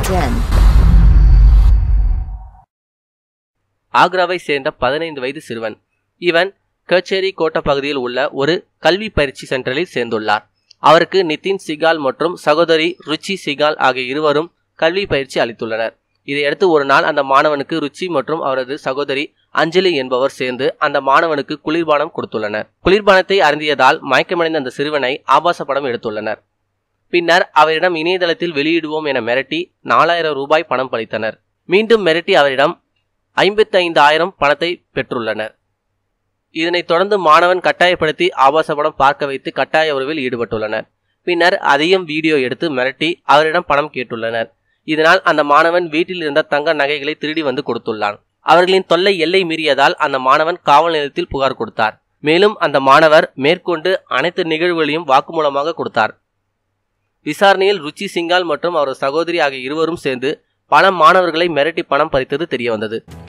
10. ஆக்ராவை சேர்ந்த பதினைந்து வயது சிறுவன் இவன் கச்சேரி கோட்ட பகுதியில் உள்ள ஒரு கல்வி பயிற்சி சென்டரில் சேர்ந்துள்ளார் அவருக்கு நிதின் சிகால் மற்றும் சகோதரி ருச்சி சிகால் ஆகிய இருவரும் கல்வி பயிற்சி அளித்துள்ளனர் இதையடுத்து ஒரு நாள் அந்த மாணவனுக்கு ருச்சி மற்றும் அவரது சகோதரி அஞ்சலி என்பவர் சேர்ந்து அந்த மாணவனுக்கு குளிர்பானம் கொடுத்துள்ளனர் குளிர்பானத்தை அருந்தியதால் மயக்கமடைந்த அந்த சிறுவனை ஆபாச படம் எடுத்துள்ளனர் பின்னர் அவரிடம் இணையதளத்தில் வெளியிடுவோம் என மிரட்டி நாலாயிரம் ரூபாய் பணம் பளித்தனர் மீண்டும் மிரட்டி அவரிடம் ஐம்பத்தி ஆயிரம் பணத்தை பெற்றுள்ளனர் இதனைத் தொடர்ந்து மாணவன் கட்டாயப்படுத்தி ஆபாச படம் பார்க்க வைத்து கட்டாய உறவில் ஈடுபட்டுள்ளனர் பின்னர் அதையும் வீடியோ எடுத்து மிரட்டி அவரிடம் பணம் கேட்டுள்ளனர் இதனால் அந்த மாணவன் வீட்டில் இருந்த தங்க நகைகளை திருடி வந்து கொடுத்துள்ளான் அவர்களின் தொல்லை எல்லை மீறியதால் அந்த மாணவன் காவல் நிலையத்தில் புகார் கொடுத்தார் மேலும் அந்த மாணவர் மேற்கொண்டு அனைத்து நிகழ்வுகளையும் வாக்குமூலமாக கொடுத்தார் விசாரணையில் ருச்சி சிங்கால் மற்றும் அவரது சகோதரி ஆகிய இருவரும் சேர்ந்து பல மாணவர்களை மிரட்டி பணம் பறித்தது தெரியவந்தது